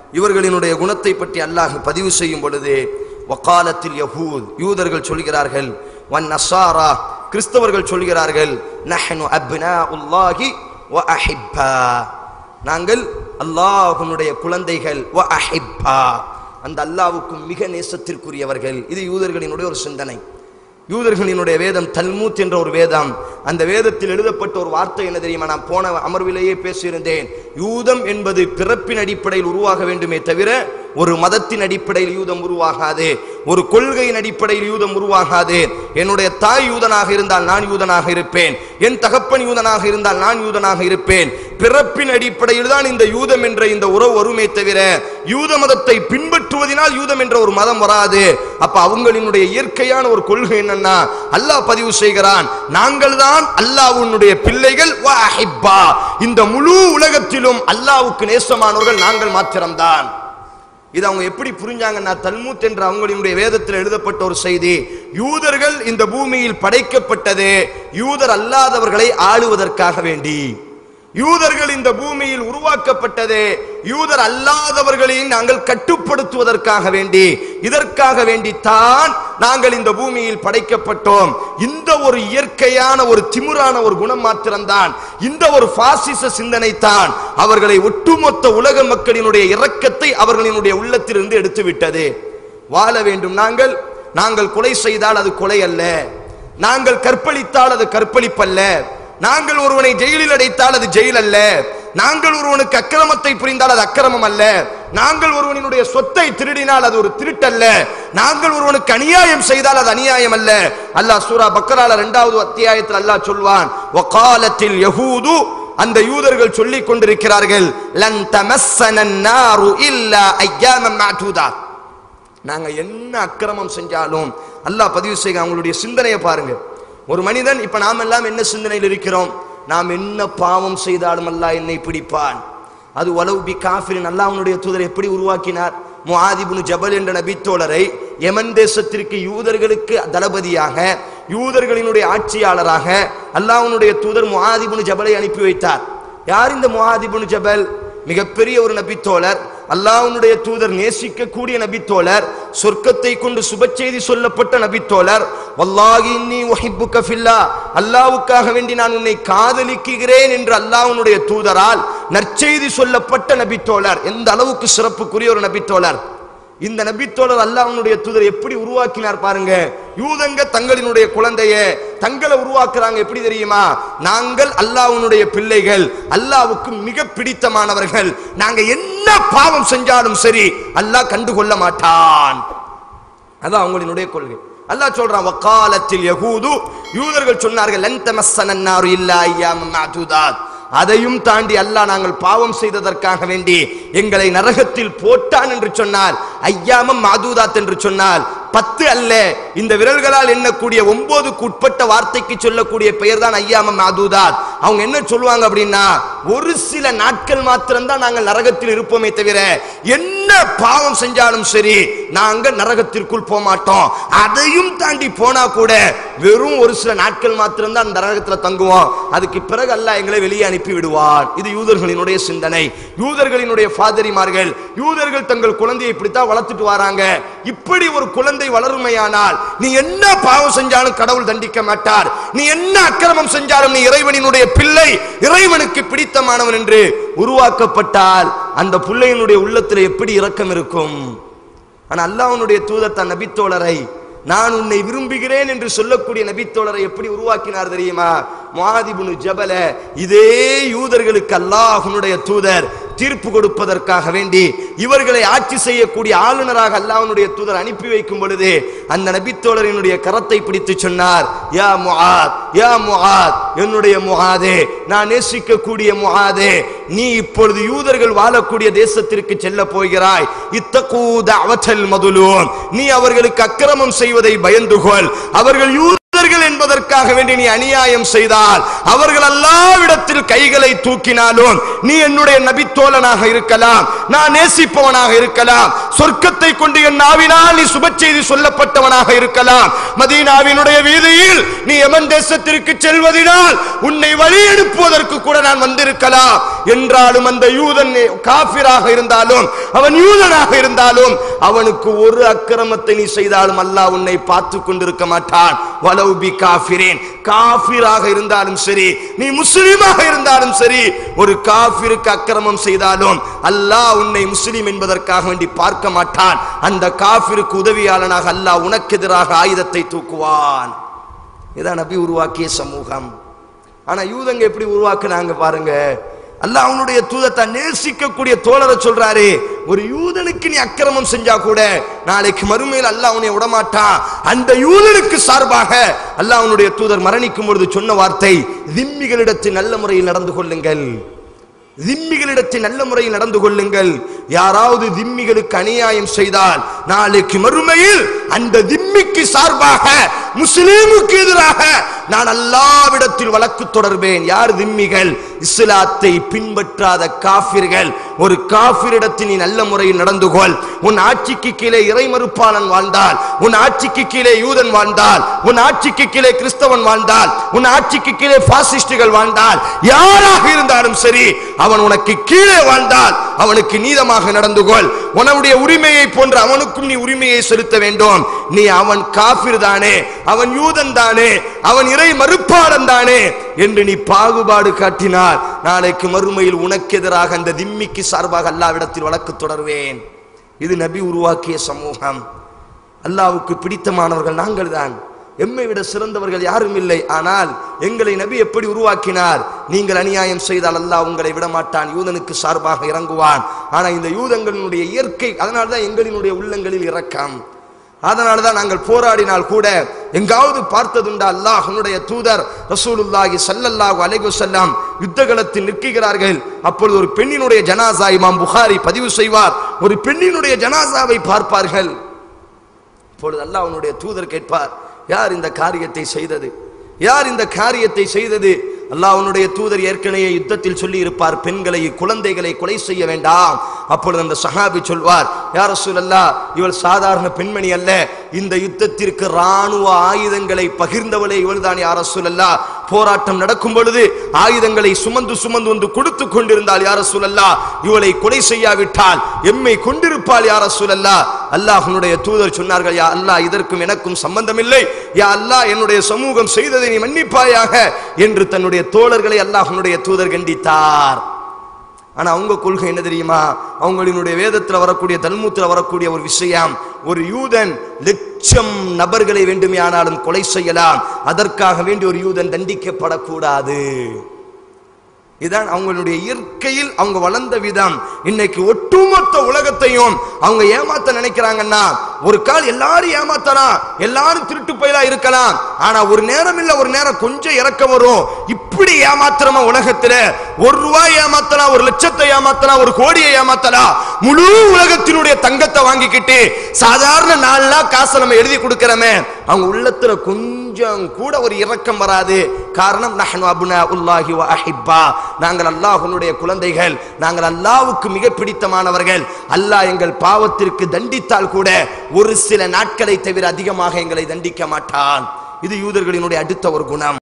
இவர்களினுடைய குணத்தை பற்றி அல்லாஹ் பதிவு செய்யும் பொழுது வக்காலத்தில் யஹூத் யூதர்கள் சொல்கிறார்கள் வன் நசாரா கிறிஸ்தவர்கள் சொல்கிறார்கள் நஹ்னு அப்னாஉல்லாஹி வ அஹிப்பா நாங்கள் அல்லாஹ்வுடைய குழந்தைகள் வ அஹிப்பா அந்த அல்லாஹ்வுக்கு மிக நேசத்திற்குரியவர்கள் இது யூதர்களினுடைய ஒரு சிந்தனை யூதர்களினுடைய வேதம் தல்மூத் என்ற ஒரு வேதம் அந்த வேதத்தில் எழுதப்பட்ட ஒரு வார்த்தை என்ன தெரியுமா நான் போன அமர்விலேயே பேசியிருந்தேன் யூதம் என்பது பிறப்பின் அடிப்படையில் உருவாக வேண்டுமே தவிர ஒரு மதத்தின் அடிப்படையில் யூதம் உருவாகாது ஒரு கொள்கையின் அடிப்படையில் யூதம் உருவாகாது என்னுடைய தாய் யூதனாக இருந்தால் நான் யூதனாக இருப்பேன் என் தகப்பன் யூதனாக இருந்தால் நான் யூதனாக இருப்பேன் பிறப்பின் அடிப்படையில் தான் இந்த யூதம் என்ற இந்த உறவு வருமே தவிர யூத மதத்தை பின்பற்றுவதனால் யூதம் என்ற ஒரு மதம் வராது அப்ப அவங்களினுடைய இயற்கையான ஒரு கொள்கை என்னன்னா அல்லாஹ் பதிவு செய்கிறான் நாங்கள் தான் அல்லாஹ்வுடைய பிள்ளைகள் வ அஹிப்பா. இந்த முழு உலகத்திலும் அல்லாஹ்வுக்கு நேசமானவர்கள் நாங்கள் மாத்திரம்தான் இது அவங்க எப்படி புரிஞ்சாங்கன்னா தல்மூத் என்ற அவங்களுடைய வேதத்தில் எழுதப்பட்ட ஒரு செய்தி யூதர்கள் இந்த பூமியில் படைக்கப்பட்டது யூதர் அல்லாதவர்களை ஆளுவதற்காக வேண்டி யூதர்கள் இந்த பூமியில் உருவாக்கப்பட்டது யூதர் அல்லாதவர்களையும் நாங்கள் கட்டுப்படுத்துவதற்காக வேண்டி இதற்காக வேண்டித்தான் நாங்கள் இந்த பூமியில் படைக்கப்பட்டோம் இந்த ஒரு இயற்கையான ஒரு திமிரான ஒரு குணம் மாத்திரம்தான் இந்த ஒரு பாசிச சிந்தனை தான் அவர்களை ஒட்டுமொத்த உலக மக்களினுடைய இரக்கத்தை அவர்களினுடைய உள்ளத்திலிருந்து எடுத்து விட்டது வாழ வேண்டும் நாங்கள் நாங்கள் கொலை செய்தால் அது கொலை அல்ல நாங்கள் கற்பழித்தால் அது கற்பழிப்பல்ல நாங்கள் ஒருவனை ஜெயிலில் அடைத்தால் அது ஜெயில் அல்ல நாங்கள் ஒருவனுக்கு அக்கிரமத்தை புரிந்தால் அது அக்கிரமம் அல்ல நாங்கள் ஒருவனினுடைய சொத்தை திருடினால் அது ஒரு திருட்டல்ல நாங்கள் ஒருவனுக்கு அநியாயம் செய்தால் அது அநியாயம் அல்ல அல்லாஹ் சூரா பக்கரால இரண்டாவது அத்தியாயத்தில் அல்லாஹ் சொல்வான் வகாலத்தில் யஹூது அந்த யூதர்கள் சொல்லிக் கொண்டிருக்கிறார்கள் லன் தமஸ்ஸன நாரு இல்லா ஐயாமம் மாதூதா நாங்க என்ன அக்கிரமம் செஞ்சாலும் அல்லாஹ் பதிவு செய்ய அவங்களுடைய சிந்தனையை பாருங்க ஒரு மனிதன் இப்ப நாம் எல்லாம் என்ன சிந்தனையில் இருக்கிறோம் நாம் என்ன பாவம் செய்தாலும் அல்லாஹ் என்னை பிடிப்பான் அது வலவு பி காஃபிரின் அல்லாஹ் அவனுடைய தூதரை எப்படி உருவாக்கினார் முஆதிபுனு ஜபல் என்ற நபித்தோழரை யமன் தேசத்திற்கு யூதர்களுக்கு தளபதியாக யூதர்களினுடைய ஆட்சியாளராக அல்லாஹ்வுடைய தூதர் முஆதிபுனு ஜபலை அனுப்பி வைத்தார் யார் இந்த முஆதிபுனு ஜபல் மிகப்பெரிய ஒரு நபித்தோழர் அல்லாஹ்வுடைய தூதர் நேசிக்கக்கூடிய நபித்தோழர் சொர்க்கத்தை கொண்டு சுப செய்தி சொல்லப்பட்ட நபித்தோழர் வல்லாஹி இன்னி உஹிப்புக ஃபில்லா அல்லாஹ்வுக்காக வேண்டி நான் உன்னை காதலிக்கிறேன் என்று அல்லாஹ்வுடைய தூதரால் நற்செய்தி சொல்லப்பட்ட நபித்தோழர் எந்த அளவுக்கு சிறப்புக்குரிய ஒரு நபித்தோழர் இந்த நபித்தோழர் அல்லாஹ்வுடைய தூதர் எப்படி உருவாக்கினார் பாருங்க யூதங்க தங்களினுடைய குழந்தைய தங்களை உருவாக்குறாங்க எப்படி தெரியுமா நாங்கள் அல்லாஹ்வுடைய பிள்ளைகள் அல்லாஹ்வுக்கு மிக பிடித்தமானவர்கள் நாங்க என்ன பாவம் செஞ்சாலும் சரி அல்லாஹ் கண்டுகொள்ள மாட்டான் அதான் அவங்களினுடைய கொள்கை அல்லாஹ் சொல்றான் வக்காலத்தில் யகூது யூதர்கள் சொன்னார்கள் லன் தமஸ்ஸன நாரு இல்லா ஐயாம மாதுதாத் அதையும் தாண்டி அல்லாஹ் நாங்கள் பாவம் செய்ததற்காக வேண்டி எங்களை நரகத்தில் போட்டான் என்று சொன்னால் ஐயாமம் மாதூதாத் என்று சொன்னால் பத்து அல்ல இந்த விரல்களால் எண்ணக்கூடிய ஒன்பதுக்கு உட்பட்ட வார்த்தைக்கு சொல்லக்கூடிய பெயர் தான் ஐயாமம் மாதூதாத் அவங்க என்ன சொல்லுவாங்க அப்படின்னா ஒரு சில நாட்கள் மாத்திரம்தான் நாங்கள் நரகத்தில் இருப்போமே தவிர என்ன பாவம் செஞ்சாலும் சரி நாங்கள் நரகத்திற்குள் போக மாட்டோம் அதையும் தாண்டி போனா கூட வெறும் ஒரு சில நாட்கள் மாத்திரம்தான் அந்த நரகத்துல தங்குவோம் அதுக்கு பிறகு அல்லாஹ் எங்களை வெளியே அனுப்பி விடுவான் இது யூதர்களினுடைய சிந்தனை யூதர்களினுடைய ஃபாதரிமார்கள் யூதர்கள் தங்கள் குழந்தையை இப்படித்தான் வளர்த்துட்டு வராங்க இப்படி ஒரு குழந்தை வளருமையானால் நீ என்ன பாவம் செஞ்சாலும் கடவுள் தண்டிக்க மாட்டார் நீ என்ன அக்கிரமம் செஞ்சாலும் நீ இறைவனினுடைய பிள்ளை இறைவனுக்கு பிடித்தமானவன் என்று உருவாக்கப்பட்டால் அந்த பிள்ளையினுடைய உள்ளத்தில் எப்படி இரக்கம் இருக்கும் ஆனா அல்லாஹ்வுடைய தூதர் தன் நபித்தோழரை நான் உன்னை விரும்புகிறேன் என்று சொல்லக்கூடிய நபித்தோழரை எப்படி உருவாக்கினார் தெரியுமா முஆதிபுனு ஜபல இதே யூதர்களுக்கு அல்லாஹ்வுடைய தூதர் தீர்ப்பு கொடுப்பதற்காக வேண்டி இவர்களை ஆட்சி செய்யக்கூடிய ஆளுநராக அல்லாஹ்வுடைய தூதர் அனுப்பி வைக்கும் பொழுது அந்த நபித்தோழரினுடைய கரத்தை பிடித்து சொன்னார் யா முஆத் யா முஆத் என்னுடைய முஆதே நான் நேசிக்கக்கூடிய முஆதே நீ இப்பொழுது யூதர்கள் வாழக்கூடிய தேசத்திற்கு செல்ல போகிறாய் இத்தகூ தஅவத்தல் மதுலூம் நீ அவர்களுக்கு அக்கிரமம் செய்வதை பயந்து கொள் அவர்கள் யூதர்கள் என்பதற்காக வேண்டி நீ அநியாயம் செய்தால் அவர்கள் அல்லாவிடத்தில் கைகளை தூக்கினாலும் நீ என்னுடைய நபித்தோழனாக இருக்கலாம் நான் நேசிப்பவனாக இருக்கலாம் சொர்க்கத்தை கொண்டு என் நாவினால் நீ சுப செய்தி சொல்லப்பட்டவனாக இருக்கலாம் மதீனாவினுடைய வீதியில் நீ எமன் தேசத்திற்கு செல்வதினால் உன்னை வழி அனுப்புவதற்கு கூட நான் வந்திருக்கலாம் என்றாலும் அந்த யூதன் காபிராக இருந்தாலும் அவன் யூதனாக இருந்தாலும் அவனுக்கு ஒரு அக்கிரமத்தை நீ செய்தாலும் அல்லாஹ் உன்னை பார்த்து கொண்டிருக்க மாட்டான் வலவு பி காஃபிரேன் காஃபிராக இருந்தாலும் சரி நீ முஸ்லிமாக இருந்தாலும் சரி ஒரு காஃபிருக்கு அக்கிரமம் செய்தாலும் அல்லாஹ் உன்னை முஸ்லிம் என்பதற்காக வேண்டி பார்க்க மாட்டான் அந்த காஃபிருக்கு உதவியாளனாக அல்லாஹ் உனக்கு எதிராக ஆயுதத்தை தூக்குவான் இதான் நபி உருவாக்கிய சமூகம் ஆனா யூதங்க எப்படி உருவாக்குனாங்க பாருங்க அல்லாஹ் அவனுடைய தூதத்தை நேசிக்கக்கூடிய தோழரை சொல்றாரு ஒரு யூதனுக்கு நீ அக்கிரமம் செஞ்சா கூட நாளைக்கு மறுமையில் அல்லாஹ் உன்னை விடமாட்டான் அந்த யூதனுக்கு சார்பாக அல்லாஹ் அவனுடைய தூதர் மரணிக்கும் பொழுது சொன்ன வார்த்தை திம்மிகளிடத்தில் நல்ல முறையில் நடந்து கொள்ளுங்கள் திம்மிகளிடத்தில் நல்ல முறையில் நடந்து கொள்ளுங்கள் யாராவது திம்மிகளுக்கு அநியாயம் செய்தால் நாளைக்கு மறுமையில் அந்த திம்மிக்கு சார்பாக முஸ்லீமுக்கு எதிராக நான் அல்லாவிடத்தில் வழக்கு தொடர்வேன் யார் திம்மிகள் இஸ்லாத்தை பின்பற்றாத காபிர்கள் ஒரு காபிரிடத்தில் நீ நல்ல முறையில் நடந்து கொள் உன் ஆட்சிக்கு கீழே இறை மறுப்பாளன் வாழ்ந்தால் உன் ஆட்சிக்கு கீழே யூதன் வாழ்ந்தால் உன் ஆட்சிக்கு கீழே கிறிஸ்தவன் வாழ்ந்தால் உன் ஆட்சிக்கு கீழே பாசிஸ்டுகள் வாழ்ந்தால் யாராக இருந்தாலும் சரி அவன் உனக்கு கீழே வாழ்ந்தால் அவனுக்கு நீதமாக நடந்து கொள் உன்னுடைய உரிமையை போன்ற அவனுக்கும் நீ உரிமையை செலுத்த வேண்டும் நீ அவன் காபிர் தானே அவன் யூதன் தானே அவன் இறை மறுப்பாளன் தானே என்று நீ பாகுபாடு காட்டினார் நாளைக்கு மறுமையில் உனக்கு எதிராக அந்த திம்மிக்கு சார்பாக அல்லாவிடத்தில் வழக்கு தொடர்வேன் இது நபி உருவாக்கிய சமூகம் அல்லாவுக்கு பிடித்தமானவர்கள் நாங்கள் தான் எம்மை விட சிறந்தவர்கள் யாரும் இல்லை ஆனால் எங்களை நபி எப்படி உருவாக்கினார் நீங்கள் அநியாயம் செய்தால் அல்லாஹ் உங்களை விட மாட்டான் யூதனுக்கு சார்பாக இறங்குவான் ஆனா இந்த யூதங்களினுடைய இயற்கை அதனால்தான் எங்களினுடைய உள்ளங்களில் இரக்கம் அதனால தான் நாங்கள் போராடினால் கூட எங்காவது பார்த்ததுண்டா அல்லாஹ்னுடைய தூதர் ரசூலுல்லாஹி ஸல்லல்லாஹு அலைஹி வஸல்லம் யுத்தகளத்தில் நிற்கிறார்கள் அப்பொழுது ஒரு பெண்ணினுடைய ஜனாசா இமாம் புகாரி பதிவு செய்வார் ஒரு பெண்ணினுடைய ஜனாசாவை பார்ப்பார்கள் இப்பொழுது அல்லாஹ் அவனுடைய தூதர் கேட்பார் யார் இந்த காரியத்தை செய்தது யார் இந்த காரியத்தை செய்தது அல்லாஹ் அவனுடைய தூதர் ஏற்கனவே யுத்தத்தில் சொல்லி இருப்பார் பெண்களை குழந்தைகளை கொலை செய்ய வேண்டாம் அப்பொழுது அந்த சஹாபி சொல்வார் யார் ரசூலல்லா இவள் சாதாரண பெண்மணி அல்ல இந்த யுத்தத்திற்கு ராணுவ ஆயுதங்களை பகிர்ந்தவளே இவள்தான் யார் ரசூலல்லா போராட்டம் நடக்கும் பொழுது ஆயுதங்களை சுமந்து சுமந்து வந்து கொடுத்து கொண்டிருந்தால் யார் ரசூலல்லா இவளை கொலை செய்யாவிட்டால் எம்மை கொண்டிருப்பாள் யார் ரசூலல்லா அல்லாஹ்னுடைய தூதர் சொன்னார்கள் யா அல்லாஹ் இதற்கும் எனக்கும் சம்பந்தமில்லை யா அல்லாஹ் என்னுடைய சமூகம் செய்ததை நீ மன்னிப்பாயாக என்று தன்னுடைய தோழர்களை அல்லாஹ்னுடைய தூதர் கண்டித்தார் ஆனா அவங்க கொள்கை என்ன தெரியுமா அவங்களினுடைய வேதத்துல வரக்கூடிய தல்மூத்துல வரக்கூடிய ஒரு விஷயம் ஒரு யூதன் லட்சம் நபர்களை வேண்டுமே ஆனாலும் கொலை செய்யலாம் அதற்காக வேண்டி ஒரு யூதன் தண்டிக்கப்படக்கூடாது இதான் அவங்களுடைய இயற்கையில் அவங்க வளர்ந்த விதம் இன்னைக்கு ஒட்டுமொத்த உலகத்தையும் அவங்க ஏமாத்த நினைக்கிறாங்கன்னா ஒரு கால் எல்லாரும் ஏமாத்தலாம் எல்லாரும் திருட்டு பயிலா இருக்கலாம் ஆனா ஒரு நேரம் இல்ல ஒரு நேரம் கொஞ்சம் இறக்க வரும் இப்படி ஏமாத்திரமா உலகத்துல ஒரு ரூபாய் ஏமாத்தலாம் ஒரு லட்சத்தை ஏமாத்தலாம் ஒரு கோடியை ஏமாத்தலாம் முழு உலகத்தினுடைய தங்கத்தை வாங்கிக்கிட்டு சாதாரண நாலு நாள் காசை நம்ம எழுதி கொடுக்கிறோமே அவங்க உள்ளத்துல கொஞ்சம் கூட ஒரு இரக்கம் வராது காரணம் நஹ்னு அப்னா உல்லாஹி வ அஹிப்பா நாங்கள் அல்லாஹ்வுடைய குழந்தைகள் நாங்கள் அல்லாஹ்வுக்கு மிக பிடித்தமானவர்கள் அல்லாஹ் எங்கள் பாவத்திற்கு தண்டித்தால் கூட ஒரு சில நாட்களை தவிர அதிகமாக எங்களை தண்டிக்க மாட்டான் இது யூதர்களினுடைய அடுத்த ஒரு குணம்